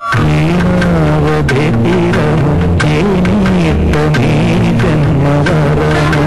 ఏనావధి తీరము ఏ నిమిత్తమే జన్మవరము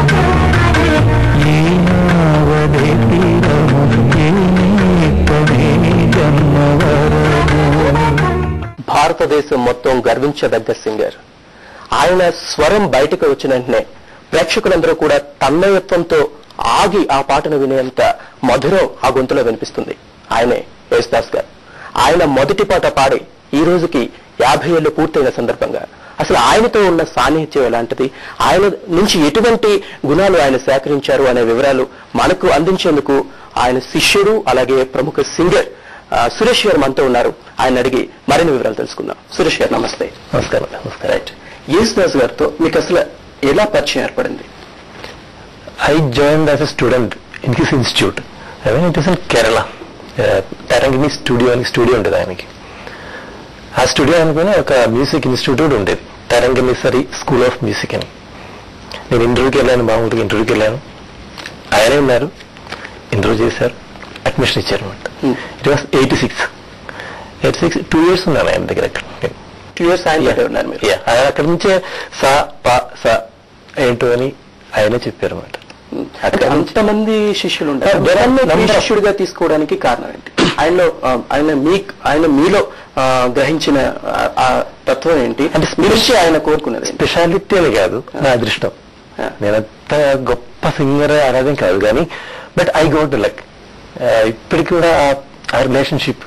ఏనావధి తీరము ఏ నిమిత్తమే జన్మవరము భారతదేశం మొత్తం గర్వించదగ్గ సింగర్ ఆయన స్వరం బయటకు వచ్చిన వెంటనే ప్రేక్షకులందరూ కూడా తన్మయత్వంతో ఆగి ఆ పాటను వినేంత మధురం ఆ గొంతులో వినిపిస్తుంది ఆయనే యేసుదాస్ గారు ఆయన మొదటి పాట పాడి ఈ రోజుకి యాభై ఏళ్ళు పూర్తయిన సందర్భంగా అసలు ఆయనతో ఉన్న సాన్నిహిత్యం ఎలాంటిది ఆయన నుంచి ఎటువంటి గుణాలు ఆయన సేకరించారు అనే వివరాలు మనకు అందించేందుకు ఆయన శిష్యుడు అలాగే ప్రముఖ సింగర్ ఆ, సురేష్ గారు మనతో ఉన్నారు ఆయన అడిగి మరిన్ని వివరాలు తెలుసుకుందాం సురేష్ గారు నమస్తే నమస్కారం నమస్కారం రైట్ యేసుదాస్ గారితో మీకు అసలు ఎలా పరిచయం ఏర్పడింది I joined as a student in his institute. I mean, it is in Kerala. Uh, Tarangini studio అని స్టూడియో ఉండేది ఆయనకి ఆ స్టూడియో అనుకుని ఒక మ్యూజిక్ ఇన్స్టిట్యూట్ ఉండేది తరంగిణి సరి స్కూల్ ఆఫ్ మ్యూజిక్ అని నేను ఇంటర్వ్యూకి వెళ్ళాను మామూలుగా ఇంటర్వ్యూకి వెళ్ళాను ఆయనే ఉన్నారు ఇంటర్వ్యూ చేశారు అడ్మిషన్ ఇచ్చారు అనమాట Hmm. It was eighty six eighty six two years ఉన్నాను ఆయన దగ్గర అక్కడ నేను టూ ఇయర్స్ ఆయన దగ్గర ఉన్నారు మీరు Yeah, ఆయన అక్కడి నుంచే సా పా సా ఏంటో అని ఆయనే చెప్పారు అనమాట అంటే అంతమంది శిష్యులు ఉంటారు Yeah, there are జనాన్ని number of- శిష్యుడిగా తీసుకోవడానికి కారణం ఏంటి ఆయనలో ఆ, ఆయన మీ ఆయన మీలో ఆ, గ్రహించిన ఆ, ఆ తత్వం ఏంటి అంటే మీ నుంచి ఆయన కోరుకున్నది ఏంటి? స్పెషాలిటీ అని కాదు నా అదృష్టం Yeah. నేనంత గొప్ప సింగర్ అనేది కాదు కానీ బట్ ఐ గోట్ లక్ ఇప్పటికి కూడా ఆ- ఆ రిలేషన్షిప్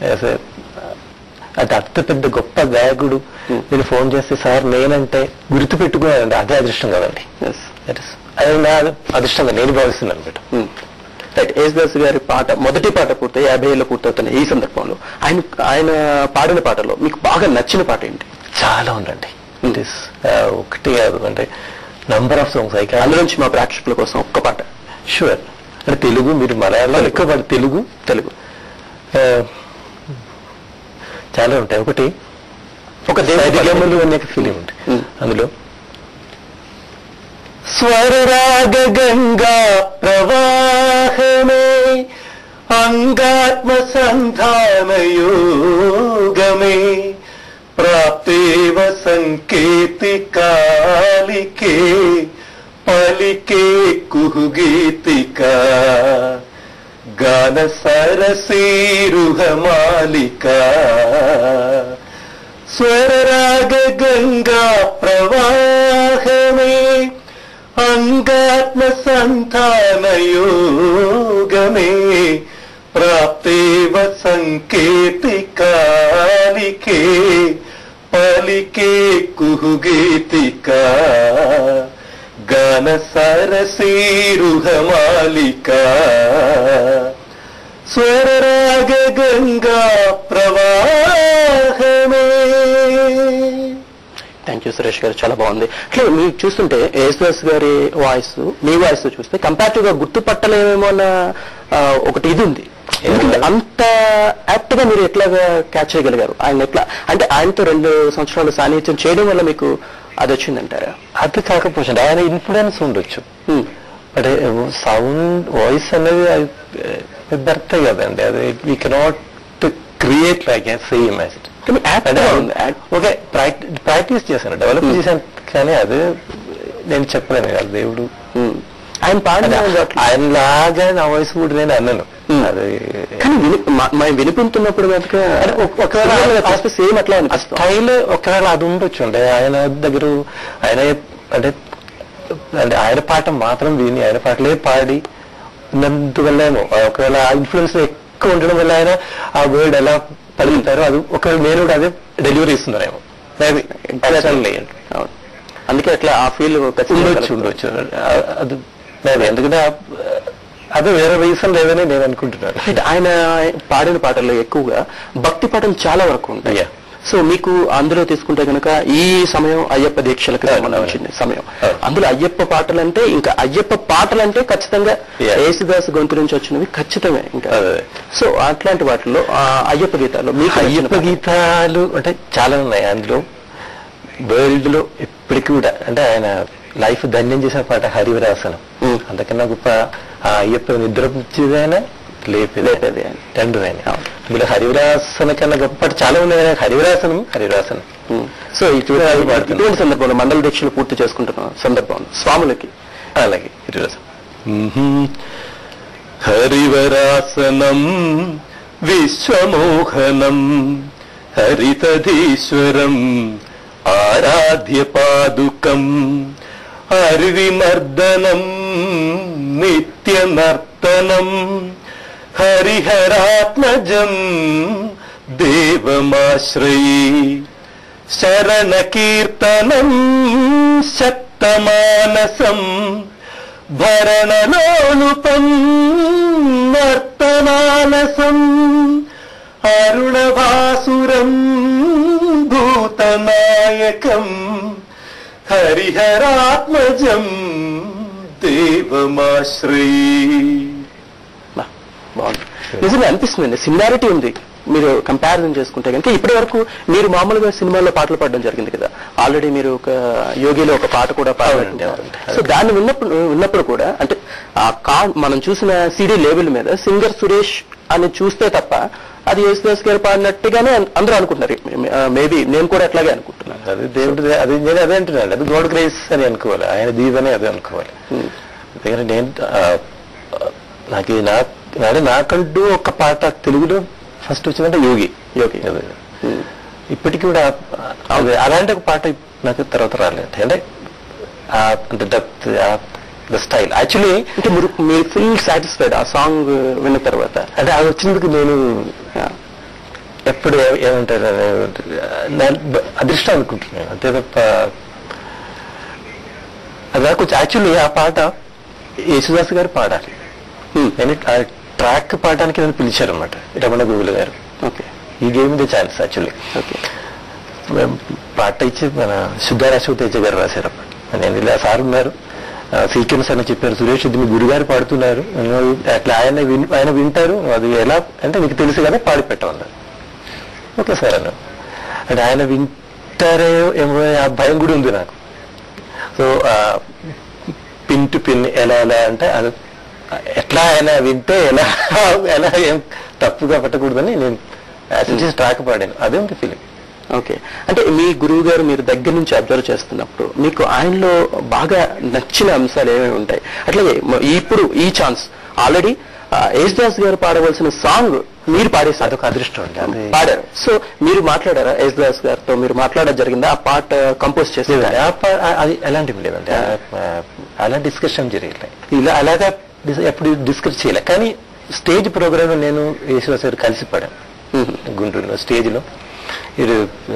అది అంత పెద్ద గొప్ప గాయకుడు Hmm. మీరు ఫోన్ చేస్తే సార్ నేనంటే గుర్తు పెట్టుకున్నానండి అదే అదృష్టం కదండి Yes. That is- అది నా అదృష్టంగా నేను భావిస్తున్నాను అనమాట ఉమ్. రైట్ యేసుదాస్ గారి పాట మొదటి పాట పూర్తయి యాభై ఏళ్ళు పూర్తవుతున్న ఈ సందర్భంలో ఆయన ఆయన పాడిన పాటలో మీకు బాగా నచ్చిన పాట ఏంటి చాలా ఉందండి ఇట్ ఇస్ ఒకటి కాదు అంటే నంబర్ ఆఫ్ సాంగ్స్ ఐ అందులో నుంచి మా ప్రేక్షకుల కోసం ఒక్క పాట షూర్ అంటే తెలుగు మీరు మలయాళం ఎక్కువ పడి తెలుగు తెలుగు ఆ, చాలా ఉంటాయి ఒకటి ఒక దేవుడి పాట. సరిగమలు అనే ఫిలిం ఉంది Hmm. అందులో స్వరరాగ గంగా ప్రవాహమే అంగాత్మ సంధాన యోగమే ప్రాప్తేవ సంకేతి కాలికే పలికే కుహుగీతిక గాన సరసీరుహ మాలిక స్వరరాగ గంగా ప్రవాహమే అంగాత్మ సంతాన యోగమే ప్రాప్తేవ సంకేతి కాలికే పలికే కుహుగీతిక గాన సరసీరుహ మాలిక స్వరరాగ గంగా ప్రవాహమే థ్యాంక్ యూ సురేష్ గారు చాలా బాగుంది అట్లా మీరు చూస్తుంటే యేసుదాస్ గారి వాయిస్ మీ వాయిస్ చూస్తే కంపారిటివ్ గా గుర్తుపట్టలేమేమో అన్న ఆ, ఒకటి ఇది ఉంది ఎందుకంటే అంత యాక్ట్ గా మీరు ఎట్లాగా క్యాచ్ చేయగలిగారు ఆయన ఎట్లా అంటే ఆయనతో రెండు సంవత్సరాలు సాన్నిధ్యం చేయడం వల్ల మీకు అది వచ్చిందంటారా అది కాకపోతే ఆయన ఇన్ఫ్లుయెన్స్ ఉండొచ్చు Hmm. అంటే సౌండ్ వాయిస్ అనేది అది పెద్ద అర్థం కదండి అది we cannot create like same as it కానీ యాక్ట్ అంటే గా ఉంది యాక్ట్ ఓకే ప్రాక్టీస్ చేశాను డెవలప్ Hmm. చేశాను కానీ అది నేను చెప్పలేను కదా దేవుడు ఉమ్. ఆయన పాడిన వాటిలో- ఆయన లాగా నా వాయిస్ కూడా నేను అన్నాను Hmm. అది కానీ విని మ- మనం వినిపించున్నప్పుడు కనుక అంటే ఒక- ఒకవేళ చూస్తే సేమ్ అట్లా ఆ అనిపిస్తుంది స్టైల్ ఒకవేళ అది ఉండొచ్చు అంటే ఆయన దగ్గర ఆయన అంటే అంటే ఆయన పాట మాత్రం విని ఆయన పాటలే పాడి ఉన్నందువల్లేమో ఒకవేళ ఆ ఇన్ఫ్లుయెన్స్ ఎక్కువ ఉండడం వల్ల ఆయన ఆ వర్డ్ ఎలా పలుకుతారో అది ఒకవేళ నేను కూడా అదే డెలివరీ ఇస్తున్నారేమో మేబీ అవును. అందుకే అట్లా ఆ ఫీల్ ఉండొచ్చు ఉండొచ్చు ఆ- అది మేబీ ఎందుకంటే ఆ- అదే వేరే రీజన్ లేదని నేను అనుకుంటున్నాను ఆయన పాడిన పాటల్లో ఎక్కువగా భక్తి పాటలు చాలా వరకు ఉంటాయి Yeah. సో మీకు అందులో తీసుకుంటే కనుక ఈ సమయం అయ్యప్ప దీక్షలకు Yeah, సంబంధించిన సమయం Yeah. అందులో అయ్యప్ప పాటలంటే ఇంకా అయ్యప్ప పాటలంటే ఖచ్చితంగా Yeah. యేసుదాస్ గొంతు నుంచి వచ్చినవి ఖచ్చితమే ఇంకా అదే. సో అట్లాంటి వాటిలో ఆ అయ్యప్ప గీతాల్లో మీకు నచ్చిన అయ్యప్ప పాట? గీతాలు అంటే చాలా ఉన్నాయి అందులో వరల్డ్ లో ఇప్పటికి కూడా అంటే ఆయన లైఫ్ ధన్యం చేసిన పాట హరివరాసనం Hmm. అంతకన్నా గొప్ప ఆ అయ్యప్ప నిద్రపుచ్చేదైనా లేపేది లేపేది ఆయన. రెండు ఆయన అవును. ఇందులో హరివిరాసన కన్నా గొప్ప పాట చాలా ఉన్నాయి కానీ హరివిరాసనం హరివిరాసనం సో ఇటువంటి ఇటువంటి సందర్భంలో మండల దీక్షలు పూర్తి చేసుకుంటున్న సందర్భం స్వాములకి అలాగే హరివిరాసనం హరివరాసనం విశ్వమోహనం హరితధీశ్వరం ఆరాధ్య పాదుకం హరివిమర్దనం నిత్యనర్తనం హరిహరాత్మజం దేవమాశ్రయే శరణకీర్తనం శక్తమానసం భరణలోలుపం నర్తనాలసం అరుణభాసురం భూతనాయకం హరిహరాత్మజం దేవమాశ్రయే బా, బాగుంది నిజంగా అనిపిస్తుందండి సిమిలారిటీ ఉంది మీరు కంపారిజన్ చేసుకుంటే కనుక ఇప్పటి వరకు మీరు మామూలుగా సినిమాల్లో పాటలు పాడడం జరిగింది కదా ఆల్రెడీ మీరు ఒక యోగిలో ఒక పాట కూడా పాడారంటే అవునండి. సో దాన్ని విన్నప్పుడు విన్నప్పుడు కూడా అంటే ఆ కా మనం చూసిన సిడి లేబుల్ మీద సింగర్ సురేష్ అని చూస్తే తప్ప అది యేసుదాస్ గారు పాడినట్టుగానే అన్- అందరూ అనుకుంటున్నారు మేబీ నేను కూడా అట్లాగే అనుకుంటున్నాను అది దేవుడి అది నేను అదే అంటున్నాను అది గోడ్ గ్రేస్ అని అనుకోవాలి ఆయన దీవెనే అదే అనుకోవాలి ఎందుకంటే నేను ఆ, నాకు ఈ నా అంటే నాకంటూ ఒక పాట తెలుగులో ఫస్ట్ వచ్చిందంటే యోగి యోగి అదే ఇప్పటికీ కూడా అది అలాంటి ఒక పాట నాకు తర్వాత రాలేదు అంటే ఆ, అంటే డెప్త్ ద స్టైల్ యాక్చువల్లీ అంటే మీరు మీరు ఫుల్ సాటిస్ఫైడ్ ఆ సాంగ్ విన్న తర్వాత అంటే అది వచ్చినందుకు నేను ఎప్పుడు ఏ- ఏమంటారు అదే, నా బ- అదృష్టం అనుకుంటున్నాను అంతే తప్ప అది నాకు కొంచెం యాక్చువల్లీ ఆ పాట యేసుదాస్ గారు పాడాలి నేను ఆ ట్రాక్ పాడడానికి నన్ను పిలిచారు అనమాట రమణ గోగుల గారు ఓకే ఈ game the chance actually okay పాట ఇచ్చి మన సుద్దారాశ్వ తేజ గారు రాశారు అప్పుడు నేను ఇలా సార్ ఉన్నారు సీక్వెన్స్ అని చెప్పారు సురేష్ ఇది మీ గురుగారు పాడుతున్నారు నేను అట్లా ఆయన విన్ ఆయన వింటారు అది ఎలా అంటే నీకు తెలుసు కదా పాడి పెట్టమన్నారు ఓకే సార్ అన్న అంటే ఆయన వింటారే ఏమో ఆ భయం కూడా ఉంది నాకు సో పిన్ టు పిన్ ఎలా ఎలా అంటే అది ఎట్లా ఆయన వింటే ఎలా ఎలా ఏం తప్పుగా పెట్టకూడదని నేను యాక్చువల్లీ ట్రాక్ పాడాను అదే ఉంది ఫీలింగ్ ఓకే అంటే మీ గురువు గారు మీరు దగ్గర నుంచి అబ్జర్వ్ చేస్తున్నప్పుడు మీకు ఆయనలో బాగా నచ్చిన అంశాలు ఏమేమి ఉంటాయి అట్లాగే మ- ఇప్పుడు ఈ ఛాన్స్ ఆల్రెడీ దాస్ గారు పాడవలసిన సాంగ్ మీరు పాడేశారు అదొక అదృష్టం అండి అది పాడారు సో మీరు మాట్లాడారా దాస్ గారితో మీరు మాట్లాడడం జరిగిందా ఆ పాట కంపోజ్ చేసేదా లేదండి ఆ ప- ఆ- అది అలాంటివి లేదండి ఆ- ఆ- అలా డిస్కషన్ చేయలే ఇలా అలాగా డిస్- ఎప్పుడు డిస్కస్ చేయలే కానీ స్టేజ్ ప్రోగ్రామ్ నేను యేసుదాస్ గారు కలిసి పాడాను గుంటూరులో స్టేజ్లో ఇది ఆ,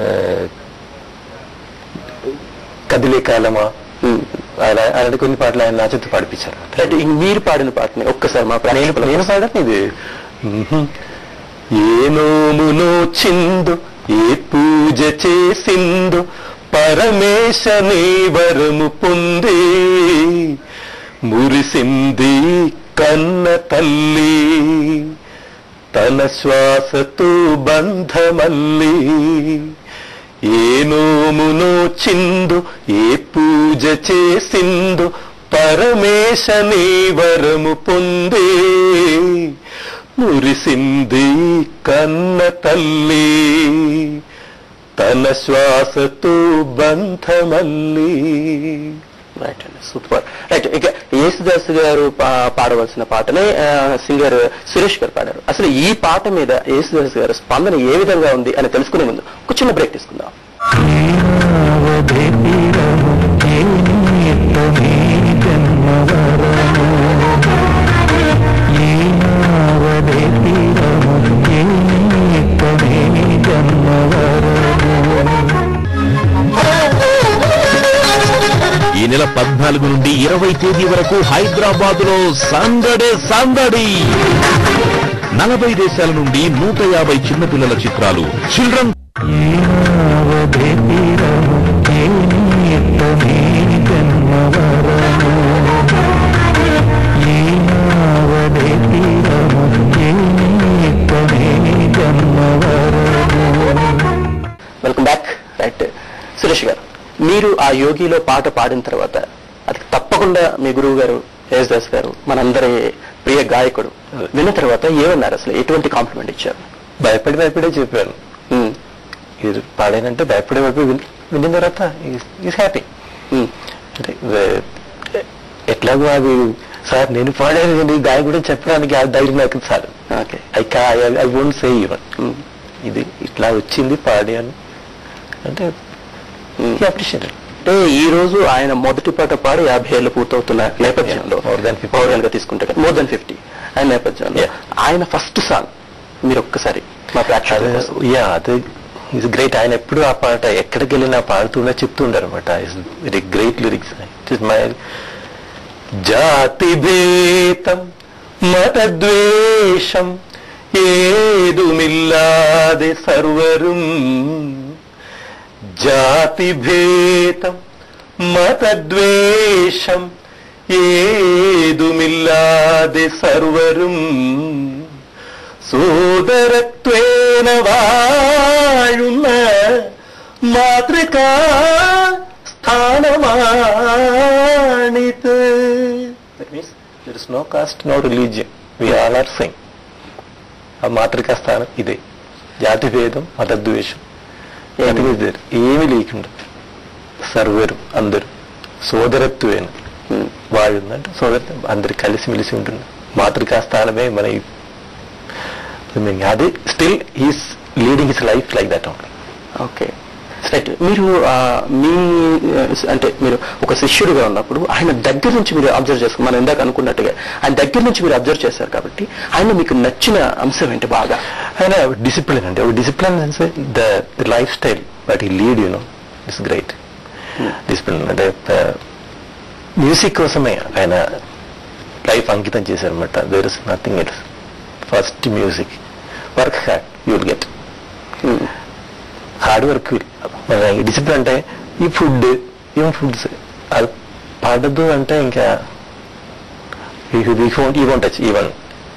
కదిలే కాలమా అలా అలాంటి కొన్ని పాటలు ఆయన నా చేత పాడిపించారు అంటే ఇంక మీరు పాడిన పాటని ఒక్కసారి మా నేను ప్రేక్షకులకు నేను పాడాను ఇది ఏ నోమునో చిందు ఏ పూజ చేసిందో పరమేశ నీ వరము పొందే మురిసింది కన్న తల్లి తన శ్వాసతో బంధమల్లి ఏ నోమునో చిందు ఏ పూజ చేసిందో పరమేశ నీ వరము పొందే మురిసింది కన్న తల్లి తన శ్వాసతో బంధమల్లి రైట్ అండి సూపర్ రైట్ ఇక యేసుదాస్ గారు పా- పాడవలసిన పాటనే సింగర్ సురేష్ గారు పాడారు అసలు ఈ పాట మీద యేసుదాస్ గారు స్పందన ఏ విధంగా ఉంది అని తెలుసుకునే ముందు ఒక చిన్న బ్రేక్ తీసుకుందాం నీనావధి తీరము ఏ నిమిత్తమే జన్మవరము నీనావధి తీరము ఏ నిమిత్తమే జన్మవరము ఈ నెల పద్నాలుగు నుండి ఇరవై తేదీ వరకు హైదరాబాద్ లో సందడే సందడి నలభై దేశాల నుండి నూట యాభై చిన్నపిల్లల చిత్రాలు చిల్డ్రన్ నీనావధి తీరము ఏ నిమిత్తమే జన్మవరము నీనావధి తీరము ఏ నిమిత్తమే జన్మవరము వెల్కమ్ బ్యాక్ రైట్ సురేష్ గారు మీరు ఆ యోగిలో పాట పాడిన తర్వాత అది తప్పకుండా మీ గురువు గారు యేసుదాస్ గారు మనందరి ప్రియ గాయకుడు విన్న తర్వాత ఏమన్నారు అసలు ఎటువంటి కాంప్లిమెంట్ ఇచ్చారు భయపడి భయపడే చెప్పాను ఉమ్, ఇది పాడానంటే భయపడే భయపడి విన్- విన్న తర్వాత ఈస్ హ్యాపీ ఉమ్, అంటే వే- ఎట్లాగో అది సార్ నేను పాడాను కానీ దాని కూడా చెప్పడానికి ఆ ధైర్యం నాకు సార్ ఓకే ఐ కా I won't say even um, ఇది ఇట్లా వచ్చింది పాడాను అంటే ఉమ్. అప్రిషియేట్ అంటే ఈ రోజు ఆయన మొదటి పాట పాడి యాభై ఏళ్ళు పూర్తవుతున్న నేపథ్యంలో Yeah, more than 50. ఓవరాల్ గా తీసుకుంటే మోర్ దెన్ ఫిఫ్టీ ఆయన నేపథ్యంలో Yeah. ఆయన ఫస్ట్ సాంగ్ మీరు ఒక్కసారి మా ప్రేక్షకుల కోసం. యా అది ఇస్ గ్రేట్ ఆయన ఎప్పుడు ఆ పాట ఎక్కడికి వెళ్ళినా పాడుతుండే చెప్తుండారు అనమాట is very great lyrics it మై జాతి భేతం మత ద్వేషం ఏదుమిల్లాదే సర్వரும் జాతి భేదం మతద్వేషం ఏదుమిల్లాదే సర్వരും സോദരത്വേന വാഴുന്ന മാതൃകാ സ്ഥാനമാണിത് there is no caste no religion we all are same ఆ మాతృకా స్థానం ఇదే జాతి భేదం మతద్వేషం ఏమి లేదు ఏమి లేకుండా సర్వరు అందరూ సోదరత్వేన ఉమ్, వాళ్ళు అంటే సోదరత్వం అందరు కలిసిమెలిసి ఉంటుంది మాతృకా స్థానమే మన ఈ- I mean, అది still is leading his life like that only okay right మీరు ఆ, మీ ఆ, అంటే మీరు ఒక శిష్యుడిగా ఉన్నప్పుడు ఆయన దగ్గర నుంచి మీరు అబ్జర్వ్ చేసుకుని మనం ఇందాక అనుకున్నట్టుగా ఆయన దగ్గర నుంచి మీరు అబ్జర్వ్ చేశారు కాబట్టి ఆయన మీకు నచ్చిన అంశం ఏంటి బాగా ఆయన డిసిప్లిన్ అంటే ఒక discipline the lifestyle but he lead you know it's great discipline అంటే మ్యూజిక్ కోసమే ఆయన లైఫ్ అంకితం చేశారనమాట there is nothing else first music work had you will get um, hard work మన డిసిప్లిన్ అంటే ఈ ఫుడ్ ఏం ఫుడ్స్ అది పడదు అంటే ఇంకా he won't touch even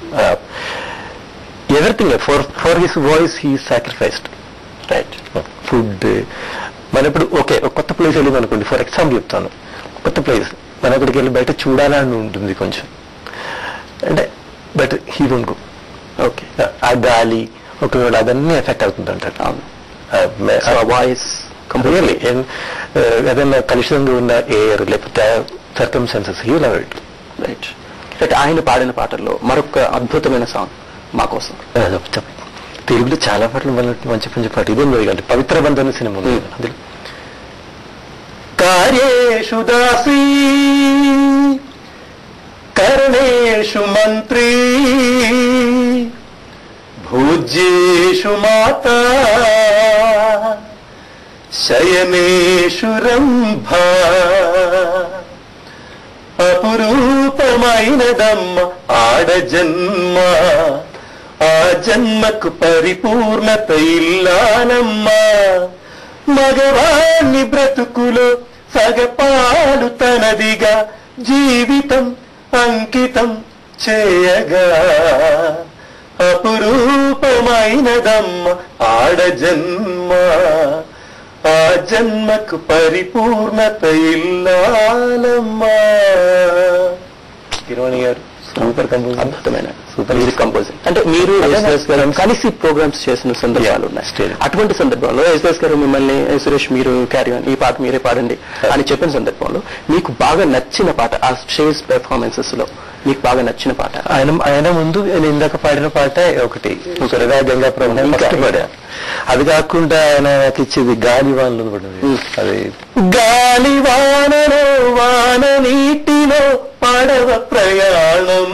everything for for his voice he sacrificed right food మన ఇప్పుడు ఓకే ఒక కొత్త ప్లేస్ వెళ్ళింది అనుకోండి ఫర్ ఎగ్జాంపుల్ చెప్తాను కొత్త ప్లేస్ మన అక్కడికి వెళ్ళి బయట చూడాలని ఉంటుంది కొంచెం అంటే but he won't go okay ఆ గాలి ఒకవేళ అదన్నీ ఎఫెక్ట్ అవుతుంది అంటారు అవును సో వాయిస్ రియల్లీ ఏదైనా కలుషితంగా ఉన్న ఎయిర్ లేకపోతే circumstances he love it right right ఆయన పాడిన పాటల్లో మరొక అద్భుతమైన సాంగ్ మా కోసం తెలుగులో చాలా పాటలు మన మంచి మంచి పాట ఇదే ఉంది అంటే పవిత్ర బంధన సినిమా ఉంది Hmm. అందులో కార్యేషు దాసీ కరణేషు మంత్రి భూజ్యేషు మాత శయనేషు రంభ అపురూపమైనదమ్మ ఆడ జన్మ ఆ జన్మకు పరిపూర్ణత ఇల్లానమ్మా మగవాణ్ణి బ్రతుకులో సగపాలు తనదిగా జీవితం అంకితం చేయగా అపురూపమైనదమ్మ ఆడ జన్మ ఆ జన్మకు పరిపూర్ణత ఇల్లాలమ్మా కిరణి గారు సూపర్ కంపోజ్ అద్భుతమైన సూపర్ మ్యూజిక్ కంపోజింగ్ అంటే మీరు యేసుదాస్ గారు కలిసి ప్రోగ్రామ్స్ చేసిన సందర్భాలు ఉన్నాయి Still. అటువంటి సందర్భంలో యేసుదాస్ గారు మిమ్మల్ని "ఏ సురేష్ మీరు క్యారీ ఆన్ ఈ పాట మీరే పాడండి అని చెప్పిన సందర్భంలో మీకు బాగా నచ్చిన పాట ఆ స్టేజ్ పెర్ఫార్మెన్సెస్ లో మీకు బాగా నచ్చిన పాట ఆయన ఆయన ముందు నేను ఇందాక పాడిన పాట ఒకటి సరదా గంగా ప్రభు ఇంకా ఫస్ట్ పాడా అది కాకుండా ఆయన నాకు ఇచ్చేది గాలి వానలు పడింది Hmm. అది గాలి వానలో వాన నీటిలో పడవ ప్రయాణం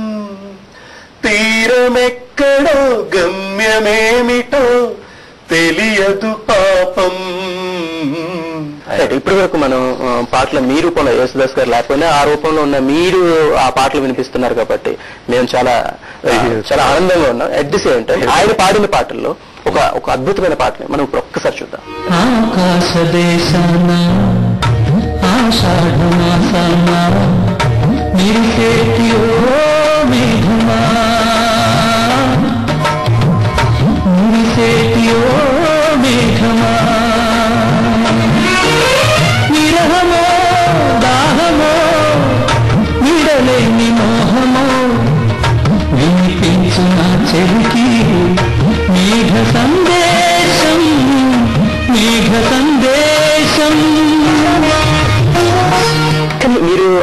తీరమెక్కడో గమ్యమేమిటో తెలియదు పాపం రైట్ ఇప్పటి వరకు మనం ఆ, పాటలు మీ రూపంలో యేసుదాస్ గారు లేకపోయినా ఆ రూపంలో ఉన్న మీరు ఆ పాటలు వినిపిస్తున్నారు కాబట్టి మేము చాలా ఆ, చాలా ఆనందంగా ఉన్నాం అట్ ది సేమ్ టైం ఆయన పాడిన పాటల్లో ఒక ఒక అద్భుతమైన పాటని మనం ఇప్పుడు ఒక్కసారి చూద్దాం ఆకాశ దేశాన ఆషాఢ మాసాన నిరిసేటి ఓ మేఘమా నిరిసేటి ఓ మేఘమా విరహమో దాహమో విడలేని మోహమో వినిపించు నా చెలికి నీ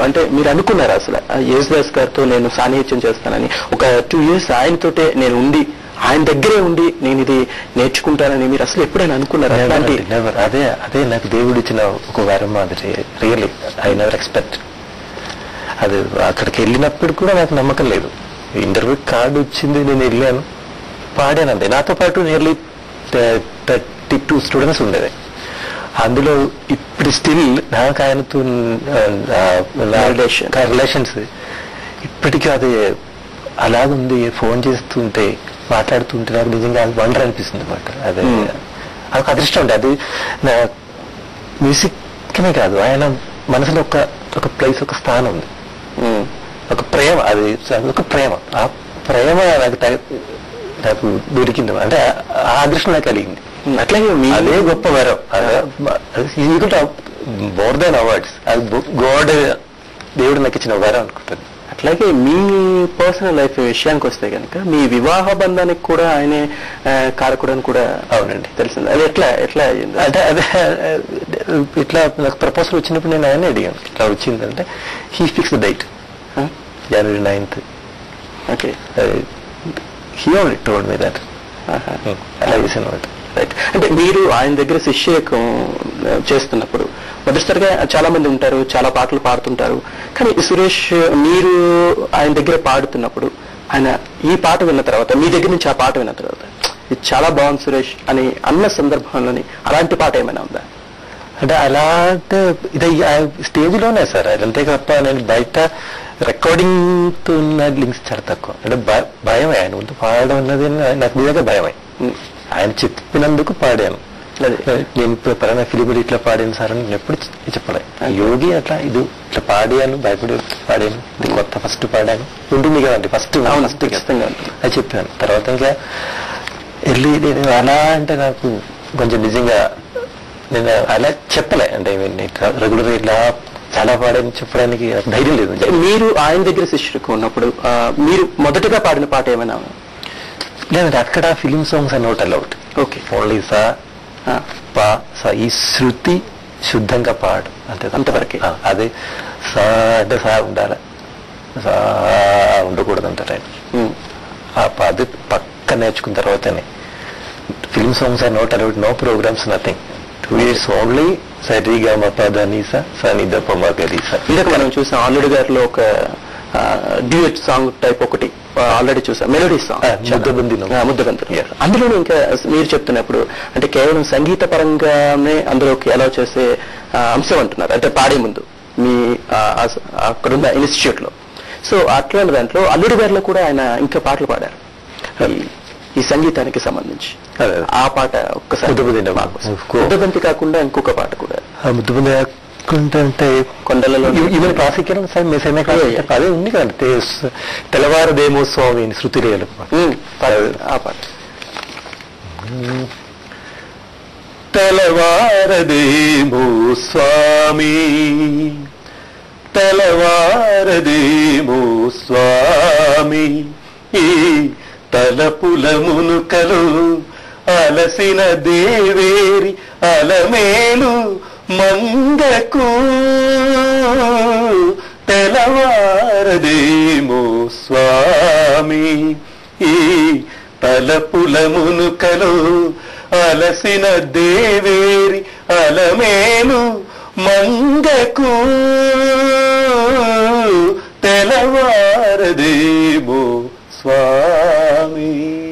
అంటే మీరు అనుకున్నారు అసలు ఆ యేసుదాస్ గారితో నేను సాన్నిహిత్యం చేస్తానని ఒక టూ ఇయర్స్ ఆయనతోటే నేను ఉండి ఆయన దగ్గరే ఉండి నేను ఇది నేర్చుకుంటానని మీరు అసలు ఎప్పుడైనా అనుకున్నారు అట్లాంటి నెవర్ అదే అదే నాకు దేవుడు ఇచ్చిన ఒక వరం మాదిరి రియల్లీ ఐ నెవర్ ఎక్స్పెక్ట్ అది అక్కడికి వెళ్ళినప్పుడు కూడా నాకు నమ్మకం లేదు ఇంటర్వ్యూ కార్డు వచ్చింది నేను వెళ్ళాను పాడాను అంతే నాతో పాటు నియర్లీ థర్టీ టూ స్టూడెంట్స్ ఉండేది అందులో ఇప్పుడు స్టిల్ నాకు ఆయనతో Relation. రిలేషన్స్ ఇప్పటికీ అది అలాగుంది ఫోన్ చేస్తుంటే మాట్లాడుతుంటే నాకు నిజంగా అది వండర్ అనిపిస్తుంది అనమాట అదే Hmm. అదొక అదృష్టం ఉండే అది నా మ్యూజిక్నే కాదు ఆయన మనసులో ఒక ఒక ప్లేస్ ఒక స్థానం ఉంది ఉమ్, ఒక ప్రేమ అది అది ఒక ప్రేమ ఆ ప్రేమ నాకు త- నాకు దొరికింది అంటే ఆ- ఆ అదృష్టం నాకు కలిగింది ఉమ్, అట్లాగే మీ అదే గొప్ప వరం మోర్ దాన్ అవార్డ్స్ అది గోడ్ దేవుడు నాకు ఇచ్చిన వరం అనుకుంటాను అట్లాగే మీ పర్సనల్ లైఫ్ విషయానికి వస్తే కనుక మీ వివాహ బంధానికి కూడా ఆయనే ఆ, కారకుడు అని కూడా అవునండి. తెలిసింది అది ఎట్లా ఎట్లా అయ్యింది అంటే అదే ఇట్లా నాకు ప్రపోజల్ వచ్చినప్పుడు నేను ఆయన అడిగాను ఇట్లా వచ్చిందంటే he fix the diet January ninth okay he only told me that అలా చేసాను అనమాట రైట్ అంటే మీరు ఆయన దగ్గర శిష్యకం ఆ, చేస్తున్నప్పుడు మొదటిసారిగా చాలా మంది ఉంటారు చాలా పాటలు పాడుతుంటారు కానీ సురేష్ మీరు ఆయన దగ్గర పాడుతున్నప్పుడు ఆయన ఈ పాట విన్న తర్వాత మీ దగ్గర నుంచి ఆ పాట విన్న తర్వాత ఇది చాలా బాగుంది సురేష్ అని అన్న సందర్భంలోని అలాంటి పాట ఏమైనా ఉందా అంటే అలా అంటే ఇది స్టేజ్ లోనే సార్ అదంతే తప్ప నేను బయట రికార్డింగ్ తో ఉన్న లింక్స్ చాలా తక్కువ అంటే భ- భయమే ఆయన ముందు పాడడం అన్నది నాకు నిజంగా భయమే ఉమ్, ఆయన చెప్పినందుకు పాడాను అదే. నేను ఇప్పుడు పలానా ఫిలిపులు ఇట్లా పాడాను సార్ అని నేను ఎప్పుడు చె- చెప్పలే యోగి అట్లా ఇది ఇట్లా పాడాను భయపడి పాడాను ఇది కొత్త ఫస్ట్ పాడాను ఉంటుంది కదండి ఫస్ట్ అవును ఫస్ట్ ఖచ్చితంగా ఉంటుంది అది చెప్పాను తర్వాత ఇంకా వెళ్ళి నేను అలా అంటే నాకు కొంచెం నిజంగా నేను అలా చెప్పలే అంటే రెగ్యులర్ ఇట్లా చాలా పాడని చెప్పడానికి నాకు ధైర్యం లేదు అంటే మీరు ఆయన దగ్గర శిష్యులకు ఉన్నప్పుడు ఆ, మీరు మొదటగా పాడిన పాట ఏమైనా లేదంటే అక్కడ ఫిలిం సాంగ్స్ అన్న ఒకటి అలౌట్ ఓకే ఓన్లీ సా ఆ, పా సా ఈ శృతి శుద్ధంగా పాడు అంతే తప్ప. అంతవరకే. ఆ, అదే సా అంటే సా ఉండాలి సా ఉండకూడదు అంటారు ఆయన ఉమ్, ఆ పది పక్క నేర్చుకున్న తర్వాతనే film songs are not allowed no programmes nothing two years only సరిగా మపద నీసా సని దప్ప మగరీసా ఇందాక మనం చూసాం అల్లుడు గారిలో ఒక డ్యూయట్ సాంగ్ టైప్ ఒకటి ఆల్రెడీ చూసాం మెలోడీ సాంగ్ ఆ, ముద్దబందినం. ముద్దబంధం Yeah. అందులోనే ఇంకా మీరు చెప్తున్నప్పుడు అంటే కేవలం సంగీత పరంగానే అందులోకి అలౌ చేసే ఆ, అంశం అంటున్నారు అంటే పాడే ముందు మీ ఆ, ఆ- అక్కడున్న ఇన్స్టిట్యూట్ లో సో అట్లాంటి దాంట్లో అల్లుడు గారిలో కూడా ఆయన ఇంకా పాటలు పాడారు ఈ- ఈ సంగీతానికి సంబంధించి అదే, అదే. ఆ పాట ఒక్కసారి ముద్దబందినం. మాకు. Of course. ముద్దబంతి కాకుండా ఇంకొక పాట కూడా ఆ ముద్దు ముందు అంటే కొండలలో ఈవెన్ క్లాసికల్ సార్ మీ సెమీ Yeah, yeah. అదే ఉంది కదండి తే- తెల్లవారుదేమో స్వామి అని శృతి రేలు ఉమ్, పాట ఆ పాట తెల్లవారదేమో స్వామి తెల్లవారదేమో స్వామి ఈ తలపుల మునుకలు అలసిన దేవేరి అలమేలు మంగకు తెల్లవారదేమో స్వామి ఈ తలపుల మునుకలు అలసిన దేవేరి అలమేలు మంగకు తెలవారదేమో స్వామి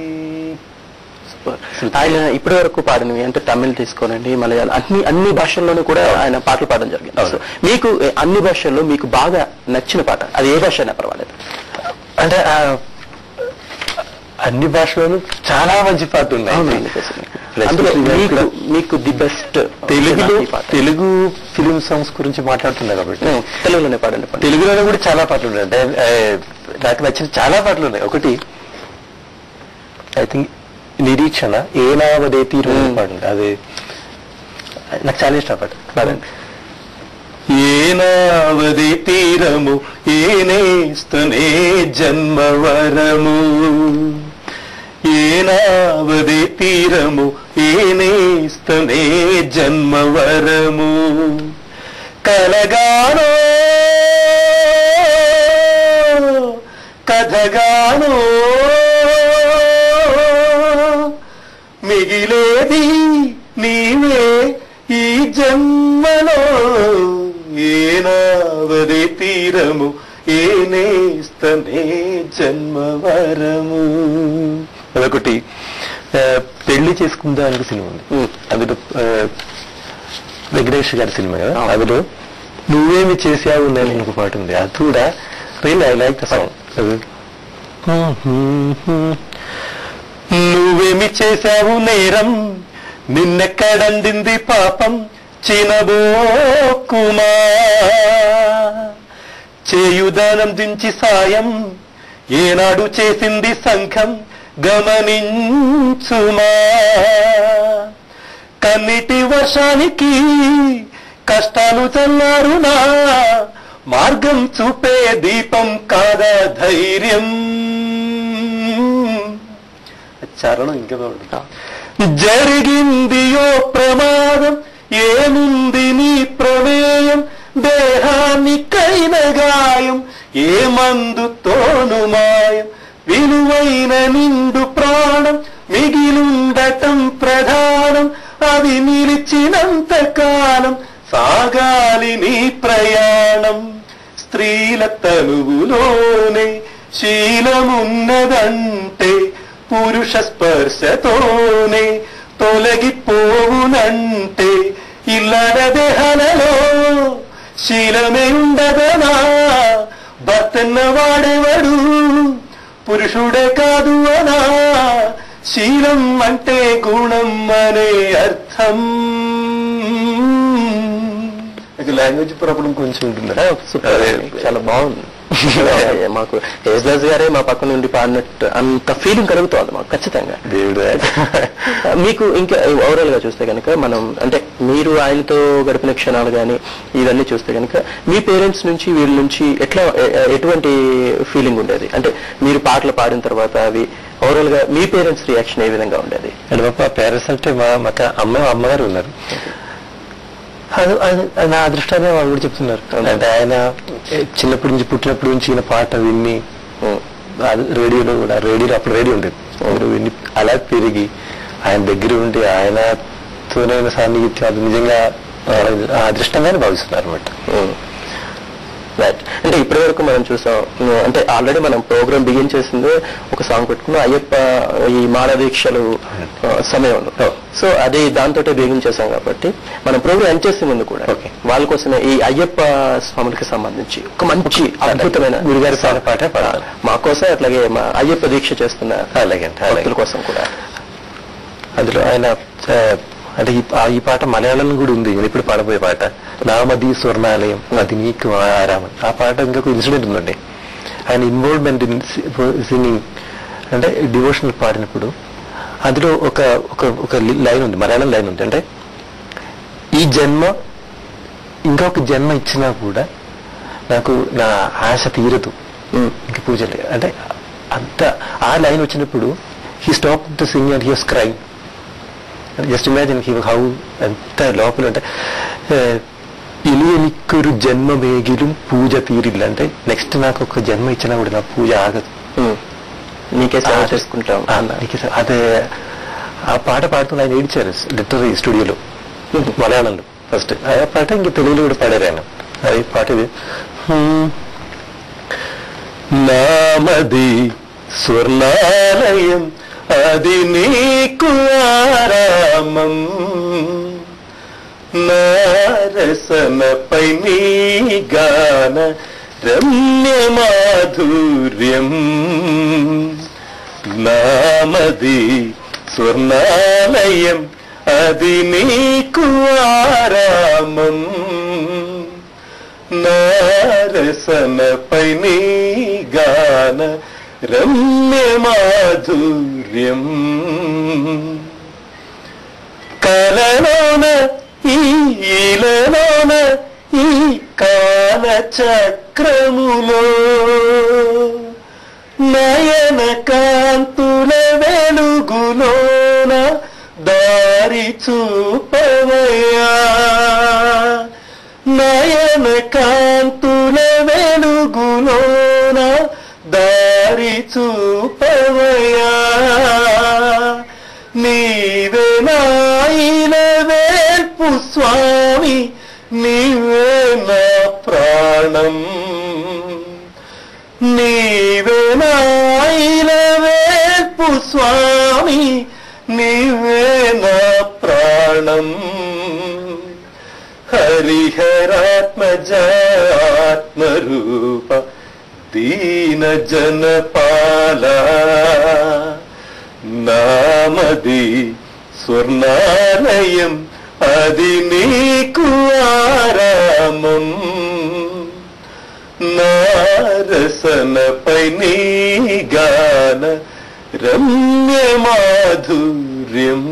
ఆయన ఇప్పటి వరకు పాడినవి అంటే తమిళ్ తీసుకోనండి మలయాళం అన్ని అన్ని భాషల్లోనూ కూడా ఆయన పాటలు పాడడం జరిగింది అవును. సో మీకు ఏ, అన్ని భాషల్లో మీకు బాగా నచ్చిన పాట అది ఏ భాష అయినా పర్వాలేదు అంటే ఆ అన్ని భాషలోనూ చాలా మంచి పాటలు ఉన్నాయి అందులో Especially మీకు నాకు మీకు ది బెస్ట్ తెలుగులో పాట తెలుగు ఫిలిం సాంగ్స్ గురించి మాట్లాడుతున్నా కాబట్టి ఉమ్, తెలుగులోనే పాడండి పాడండి. తెలుగులోనే కూడా చాలా పాటలు ఉన్నాయి అంటే ఏ, నాకు నచ్చిన చాలా పాటలు ఉన్నాయి ఒకటి ఐ థింక్ నిరీక్షణ ఏనావదే తీరు Hmm. పాడండి అది నాకు చాలా ఇష్టం ఆ పాట పాడండి ఏనావది తీరము ఏనేస్తనే జన్మవరము ఏనావది తీరము ఏనేస్తనే జన్మవరము కలగానో కథగానో మిగిలేది నీవే ఈ జన్మలో ఏనావదే తీరము ఏనేస్తనే జన్మవరము అదొకటి ఆ, పెళ్లి చేసుకుందా అనే సినిమా ఉంది అందులో ఆ, వెంకటేష్ గారి సినిమా కదా అందులో నువ్వేమి చేసావు నేను ఒక పాట ఉంది అది కూడా real I like the song నువ్వేమి చేశావు నేరం నిన్నెక్కడందింది పాపం చినబోకుమా చేయుదానం దించి సాయం ఏనాడు చేసింది సంఘం గమనించుమా కన్నిటి వర్షానికి కష్టాలు చల్లారునా మార్గం చూపే దీపం కాదా ధైర్యం చరణం ఇంకా బాగుంటుంది జరిగింది ఓ ప్రమాదం ఏముంది నీ ప్రమేయం దేహానికైన గాయం ఏ మందుతోను మాయం విలువైన నిండు ప్రాణం మిగిలుండటం ప్రధానం అది నిలిచినంత కాలం సాగాలి నీ ప్రయాణం స్త్రీల తనువులోనే శీలమున్నదంటే పురుష స్పర్శతోనే తొలగిపోవునంటే ఇల్లడ దేహలలో శీలమే ఉండదనా భర్తన్న వాడెవడు పురుషుడే కాదు అనా శీలం అంటే గుణం అనే అర్థం లాంగ్వేజ్ ప్రాబ్లం కొంచెం ఉంటుంది సూపర్ చాలా బాగుంది మాకు యేసుదాస్ గారే మా పక్క నుండి పాడినట్టు అంత ఫీలింగ్ కలుగుతోంది మాకు ఖచ్చితంగా దేవుడు మీకు ఇంకా ఓవరాల్ గా చూస్తే కనుక మనం అంటే మీరు ఆయనతో గడిపిన క్షణాలు కానీ ఇవన్నీ చూస్తే కనుక మీ పేరెంట్స్ నుంచి వీళ్ళ నుంచి ఎట్లా ఎ- ఎ- ఎటువంటి ఫీలింగ్ ఉండేది అంటే మీరు పాటలు పాడిన తర్వాత అవి ఓవరాల్ గా మీ పేరెంట్స్ రియాక్షన్ ఏ విధంగా ఉండేది అంటే పాప పేరెంట్స్ అంటే మా మాకు అమ్మ అమ్మగారు ఉన్నారు అది- అది- అది నా అదృష్టాన్ని వాళ్ళు కూడా చెప్తున్నారు అంటే ఆయన ఏ, చిన్నప్పటి నుంచి పుట్టినప్పటి నుంచి ఈయన పాట విని ఉం. అది రేడియోలో కూడా రేడియోలో అప్పుడు రేడియో ఉండేది రేడియో విని అలా పెరిగి ఆయన దగ్గర ఉండి ఆయనతోనైన సాన్నిహిత్యం అది నిజంగా ఆ, ఆ అదృష్టంగానే భావిస్తున్నారు అనమాట రైట్ అంటే ఇప్పటి వరకు మనం చూసాం ఉమ్, అంటే ఆల్రెడీ మనం ప్రోగ్రామ్ బిగిన్ చేసింది ఒక సాంగ్ పెట్టుకున్నాం అయ్యప్ప ఈ మాల దీక్షలు ఆ, సమయంలో సో అది దాంతో బిగిన్ చేసాం కాబట్టి మనం ప్రోగ్రామ్ ఎండ్ చేసే ముందు కూడా Okay. వాళ్ళ కోసమే ఈ అయ్యప్ప స్వాములకి సంబంధించి ఒక మంచి అద్భుతమైన గురుగారి పాట పాట పాడాలి మా కోసం అట్లాగే మా అయ్యప్ప దీక్ష చేస్తున్న అలాగే అండి, అలాగే. భక్తుల కోసం కూడా అందులో ఆయన ఆ, అంటే ఈ పా- ఈ పాట మలయాళం కూడా ఉంది నేను ఇప్పుడు పాడబోయే పాట నామది స్వర్ణాలయం అది నీకు ఆరామం ఆ పాట ఇంకొక ఇన్సిడెంట్ ఉందండి ఆయన ఇన్వాల్వ్మెంట్ ఇన్ సింగింగ్ అంటే డివోషనల్ పాడినప్పుడు అందులో ఒక ఒక ఒక లైన్ ఉంది మలయాళం లైన్ ఉంది అంటే ఈ జన్మ ఇంకొక జన్మ ఇచ్చినా కూడా నాకు నా ఆశ తీరదు ఇంక పూజలు అంటే అంత ఆ లైన్ వచ్చినప్పుడు he stop the sing and he was cry just imagine he how ఎంత లోపల అంటే ఇలియనిక్కరు జన్మ మేగిలు పూజ తీరిల్లు అంటే నెక్స్ట్ నాకు ఒక జన్మ ఇచ్చినా కూడా నా పూజ ఆగదు ఉమ్, నీకే సేవ చేసుకుంటాం ఆ, నీకే స- అదే ఆ పాట పాడుతూ ఆయన ఏడిచారు లిటరీ స్టూడియోలో మలయాళంలో ఫస్ట్ ఆ పాట ఇంక తెలుగులో కూడా పాడారు ఆయన అది పాట ఇది హ్మ్. నామది స్వర్ణాలయం అది నీకు ఆరామం నారసనపై నీ గాన రమ్య మాధుర్యం నామది స్వర్ణాలయం అది నీకు ఆరామం నారసనపై నీ గాన రమ్య మాధుర్యం కలలోన ఈ ఈలలోన ఈ కాల చక్రములో నయన కాంతుల వెలుగులోన దారి చూపవయ్యా నయన కాంతుల వెలుగులోన దారి చూపవయా నీవే నాయన వేల్పు స్వామి నీవే నా ప్రాణం నీవే నాయన వేల్పు స్వామి నీవే నా ప్రాణం హరిహరాత్మజాత్మరూప దీన జనపాల నామది స్వర్ణాలయం అది నీకు ఆరామం నారసనపై నీ గాన రమ్య మాధుర్యం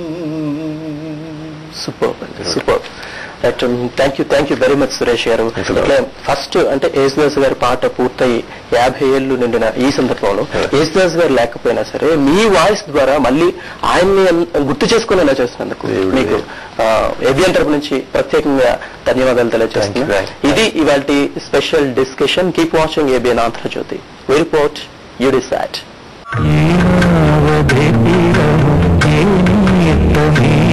super super thank you thank you very much Suresh గారు Thanks a lot. ఇట్లా ఫస్ట్ అంటే యేసుదాస్ గారి పాట పూర్తయి యాభై ఏళ్ళు నిండిన ఈ సందర్భంలో Yeah. యేసుదాస్ గారు లేకపోయినా సరే మీ వాయిస్ ద్వారా మళ్ళీ ఆయన్ని అన్- గుర్తు చేసుకునేలా చేసినందుకు దేవుడి మీకు ఎవ్యం తరపు నుంచి ప్రత్యేకంగా ధన్యవాదాలు తెలియజేస్తున్నాను Thank you. ఇది ఇవాళ special discussion keep watching ABN Andhra Jyothy we report you decide ఏనావధి తీరము ఏ నియతమే